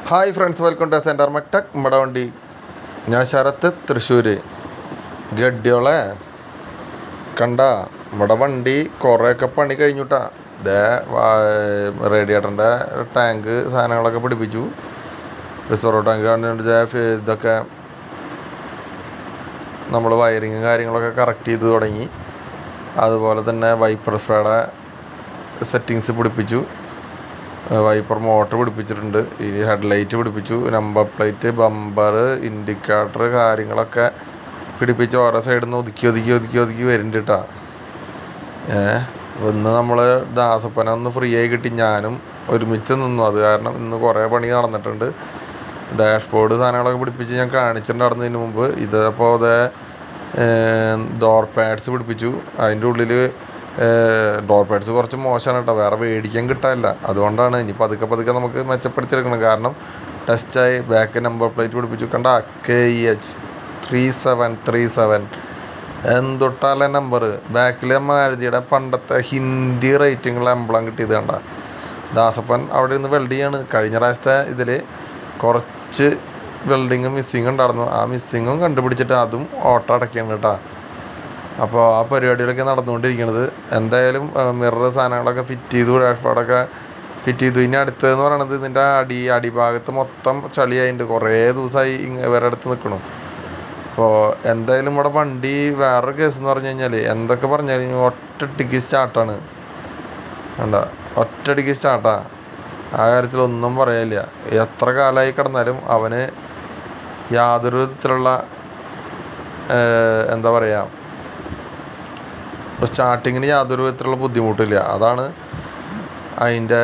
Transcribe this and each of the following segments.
hi friends welcome to centre മക്ടക് നമ്മുടെ വണ്ടി ഞാൻ ശരത്ത് തൃശ്ശൂർ ഗഡ്യോളെ കണ്ട നമ്മുടെ വണ്ടി കുറേയൊക്കെ പണി കഴിഞ്ഞുട്ടാ ദേ റേഡിയേറ്ററിൻ്റെ ടാങ്ക് സാധനങ്ങളൊക്കെ പിടിപ്പിച്ചു റിസർവ് ടാങ്ക് കാണുന്നുണ്ട് ദേ ഫി- ഇതൊക്കെ നമ്മൾ വയറിങ് കാര്യങ്ങളൊക്കെ കറക്റ്റ് ചെയ്ത് തുടങ്ങി അതുപോലെ തന്നെ വൈപ്പർ സ്പ്രേയുടെ സെറ്റിങ്സ് പിടിപ്പിച്ചു വൈപ്പർ മോട്ടർ പിടിപ്പിച്ചിട്ടുണ്ട് ഇനി ഹെഡ്ലൈറ്റ് പിടിപ്പിച്ചു നമ്പർ പ്ലേറ്റ് ബമ്പർ ഇൻഡിക്കേറ്റർ കാര്യങ്ങളൊക്കെ പിടിപ്പിച്ച് ഓരോ സൈഡിൽ നിന്ന് ഒതുക്കി ഒതുക്കി ഒതുക്കി ഒതുക്കി വരുന്നുണ്ട് കേട്ടോ ഏ ഇന്ന് നമ്മൾ ദാസപ്പന ഒന്ന് ഫ്രീ ആയി കിട്ടി ഞാനും ഒരുമിച്ച് നിന്നു അത് കാരണം ഇന്ന് കുറേ പണി നടന്നിട്ടുണ്ട് ഡാഷ്ബോർഡ് സാധനങ്ങളൊക്കെ പിടിപ്പിച്ച് ഞാൻ കാണിച്ചിട്ടുണ്ടായിരുന്നതിന് മുമ്പ് ഇതപ്പോൾ അതേ ഡോർ പാഡ്സ് പിടിപ്പിച്ചു അതിൻ്റെ ഉള്ളിൽ ഡോർ പാഡ്സ് കുറച്ച് മോശമാണ് കേട്ടോ വേറെ മേടിക്കാൻ കിട്ടാനില്ല അതുകൊണ്ടാണ് ഇനി പതുക്കെ പതുക്കെ നമുക്ക് മെച്ചപ്പെടുത്തിയെടുക്കണം കാരണം ടെസ്റ്റായി ബാക്ക് നമ്പർ പ്ലേറ്റ് പിടിപ്പിച്ചു കണ്ട K E H three seven three seven എന്തൊട്ടാലെ നമ്പർ ബാക്കിലെ മാരുതിയുടെ പണ്ടത്തെ ഹിന്ദി റേറ്റിംഗുള്ള എംബ്ലം കിട്ടിയത് കണ്ട ദാസപ്പൻ അവിടെ നിന്ന് വെൽഡ് ചെയ്യാണ് കഴിഞ്ഞ പ്രാവശ്യത്തെ ഇതിൽ കുറച്ച് വെൽഡിങ് മിസ്സിങ് ഉണ്ടായിരുന്നു ആ മിസ്സിങ്ങും കണ്ടുപിടിച്ചിട്ട് അതും ഓട്ടം അടയ്ക്കുകയാണ് കേട്ടോ അപ്പോൾ ആ പരിപാടികളൊക്കെ നടന്നുകൊണ്ടിരിക്കുന്നത് എന്തായാലും മിറർ സാധനങ്ങളൊക്കെ ഫിറ്റ് ചെയ്തു ഡാഷ്ബോർഡൊക്കെ ഫിറ്റ് ചെയ്തു ഇനി അടുത്തതെന്ന് പറയണത് ഇതിൻ്റെ അടി അടിഭാഗത്ത് മൊത്തം ചളിയായിട്ടുണ്ട് കുറേ ദിവസമായി ഇവരുടെ അടുത്ത് നിൽക്കണം അപ്പോൾ എന്തായാലും ഇവിടെ വണ്ടി വേറൊരു കേസ് എന്ന് പറഞ്ഞു കഴിഞ്ഞാൽ എന്തൊക്കെ പറഞ്ഞാലും ഒറ്റടിക്ക് സ്റ്റാർട്ടാണ് വേണ്ട ഒറ്റടിക്ക് സ്റ്റാർട്ടാ ആ കാര്യത്തിൽ ഒന്നും പറയാനില്ല എത്ര കാലമായി കിടന്നാലും അവന് യാതൊരു വിധത്തിലുള്ള ഏഹ്, എന്താ പറയുക സ്റ്റാർട്ടിങ്ങിന് യാതൊരു വിധത്തിലുള്ള ബുദ്ധിമുട്ടില്ല അതാണ് അതിൻ്റെ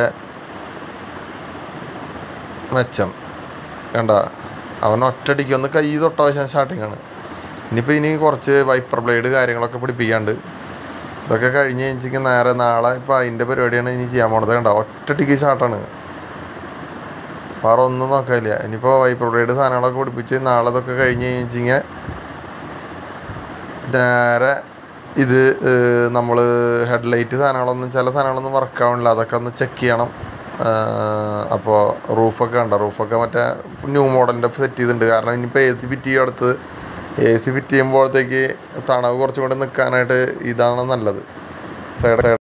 മെച്ചം കണ്ട അവൻ ഒറ്റടിക്ക് ഒന്ന് കൈ തൊട്ട വശം സ്റ്റാർട്ടിങ്ങാണ് ഇനിയിപ്പോൾ ഇനി കുറച്ച് വൈപ്പർ ബ്ലേഡ് കാര്യങ്ങളൊക്കെ പിടിപ്പിക്കാണ്ട് ഇതൊക്കെ കഴിഞ്ഞ് കഴിഞ്ഞെങ്കിൽ നേരെ നാളെ ഇപ്പോൾ അതിൻ്റെ പരിപാടിയാണ് ഇനി ചെയ്യാൻ പോണത് കണ്ട ഒറ്റടിക്ക് സ്റ്റാർട്ടാണ് വേറെ ഒന്നും നോക്കാനില്ല ഇനിയിപ്പോൾ വൈപ്പർ ബ്ലേഡ് സാധനങ്ങളൊക്കെ പിടിപ്പിച്ച് നാളെ ഇതൊക്കെ കഴിഞ്ഞ് കഴിഞ്ഞെങ്കിൽ നേരെ ഇത് നമ്മൾ ഹെഡ്ലൈറ്റ് സാധനങ്ങളൊന്നും ചില സാധനങ്ങളൊന്നും വർക്ക് ആവണില്ല അതൊക്കെ ഒന്ന് ചെക്ക് ചെയ്യണം അപ്പോൾ റൂഫൊക്കെ ഉണ്ടോ റൂഫൊക്കെ മറ്റേ ന്യൂ മോഡലിൻ്റെ സെറ്റ് ചെയ്തിട്ടുണ്ട് കാരണം ഇനിയിപ്പോൾ എ സി ഫിറ്റ് ചെയ്യും അടുത്ത് എ സി ഫിറ്റ് ചെയ്യുമ്പോഴത്തേക്ക് തണവ് കുറച്ചും കൂടി നിൽക്കാനായിട്ട് ഇതാണ് നല്ലത് സൈഡ്